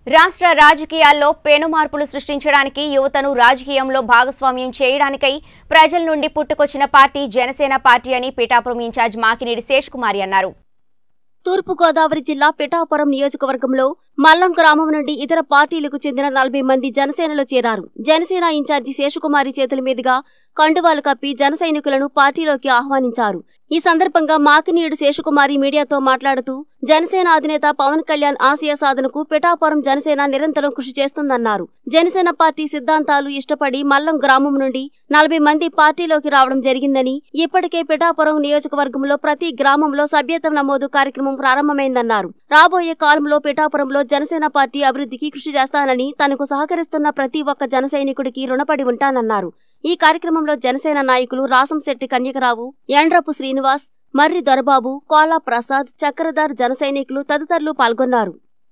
రాష్ట్ర రాజకీయాల్లో పెను మార్పులు సృష్టించడానికి యువతను రాజకీయంలో భాగస్వామ్యం చేయడానికై ప్రజల నుండి పుట్టుకొచ్చిన పార్టీ జనసేన పార్టీ అని పిఠాపురం ఇన్ఛార్జ్ మాకినేడి శేష్ కుమారి అన్నారు తూర్పుగోదావరి జిల్లా పిఠాపురం నియోజకవర్గంలో మల్లం గ్రామం నుండి ఇతర పార్టీలకు చెందిన నలభై మంది జనసేనలో చేరారు జనసేన ఇన్ఛార్జి శేషకుమారి చేతుల మీదుగా కండువాలు కప్పి జన సైనికులను పార్టీలోకి ఆహ్వానించారు ఈ సందర్భంగా మాకినీయుడు శేషకుమారి మీడియాతో మాట్లాడుతూ జనసేన అధినేత పవన్ కళ్యాణ్ ఆశయ సాధనకు పిఠాపురం జనసేన నిరంతరం కృషి చేస్తుందన్నారు జనసేన పార్టీ సిద్ధాంతాలు ఇష్టపడి మల్లం గ్రామం నుండి నలభై మంది పార్టీలోకి రావడం జరిగిందని ఇప్పటికే పిఠాపురం నియోజకవర్గంలో ప్రతి గ్రామంలో సభ్యత్వం నమోదు కార్యక్రమం ప్రారంభమైందన్నారు రాబోయే కాలంలో పిఠాపురంలో జనసేన పార్టీ అభివృద్ధికి కృషి చేస్తానని తనకు సహకరిస్తున్న ప్రతి ఒక్క జన సైనికుడికి రుణపడి ఉంటానన్నారు ఈ కార్యక్రమంలో జనసేన నాయకులు రాసంశెట్టి కన్యకరావు ఎండ్రపు శ్రీనివాస్ మర్రి దొరబాబు కోలా ప్రసాద్ చక్రధర్ జన సైనికులు తదితరులు పాల్గొన్నారు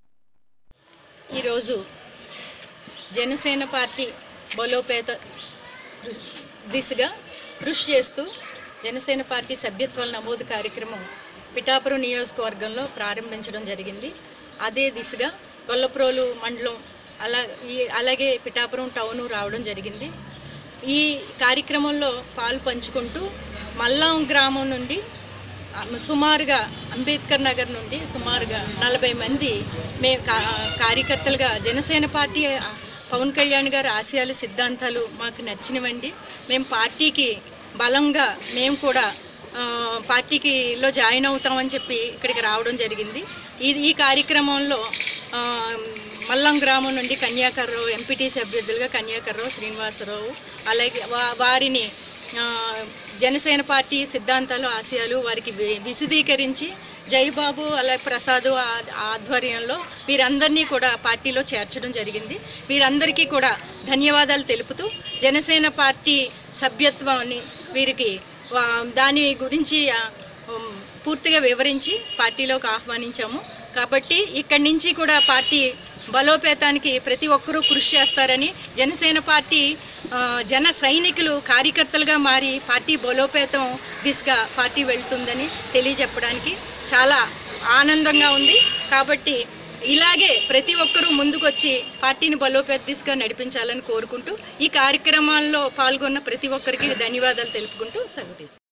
ఈరోజు జనసేన పార్టీ బలోపేత కృ- దిశగా కృషి చేస్తూ జనసేన పార్టీ సభ్యత్వాల నమోదు కార్యక్రమం పిఠాపురం నియోజకవర్గంలో ప్రారంభించడం జరిగింది అదే దిశగా గొల్లప్రోలు మండలం అలా ఈ అలాగే పిఠాపురం టౌను రావడం జరిగింది ఈ కార్యక్రమంలో పాలు పంచుకుంటూ మల్లాం గ్రామం నుండి ఆ, సుమారుగా అంబేద్కర్ నగర్ నుండి సుమారుగా నలభై మంది మే కా- కార్యకర్తలుగా జనసేన పార్టీ ఆ, పవన్ కళ్యాణ్ గారి ఆశయాలు సిద్ధాంతాలు మాకు నచ్చినవండి మేము పార్టీకి బలంగా మేము కూడా ఆ, పార్టీకి లో జాయిన్ అవుతామని చెప్పి ఇక్కడికి రావడం జరిగింది ఇది ఈ కార్యక్రమంలో ఆ, మల్లం గ్రామం నుండి కన్యాకర్రావు ఎంపీటీసీ అభ్యర్థులుగా కన్యాకర్రావు శ్రీనివాసరావు అలాగే వా వారిని ఆ, జనసేన పార్టీ సిద్ధాంతాలు ఆశయాలు వారికి వి- విశదీకరించి జైబాబు అలాగే ప్రసాద్ ఆ- ఆధ్వర్యంలో వీరందరినీ కూడా పార్టీలో చేర్చడం జరిగింది వీరందరికీ కూడా ధన్యవాదాలు తెలుపుతూ జనసేన పార్టీ సభ్యత్వాన్ని వీరికి వా- దాని గురించి ఆ, ఉమ్, పూర్తిగా వివరించి పార్టీలోకి ఆహ్వానించాము కాబట్టి ఇక్కడి నుంచి కూడా పార్టీ బలోపేతానికి ప్రతి ఒక్కరూ కృషి చేస్తారని జనసేన పార్టీ ఆ, జన సైనికులు కార్యకర్తలుగా మారి పార్టీ బలోపేతం దిశగా పార్టీ వెళ్తుందని తెలియజెప్పడానికి చాలా ఆనందంగా ఉంది కాబట్టి ఇలాగే ప్రతి ఒక్కరూ ముందుకొచ్చి పార్టీని బలోపేత దిశగా నడిపించాలని కోరుకుంటూ ఈ కార్యక్రమాల్లో పాల్గొన్న ప్రతి ఒక్కరికి ధన్యవాదాలు తెలుపుకుంటూ సెలవు తీసుకుంటాను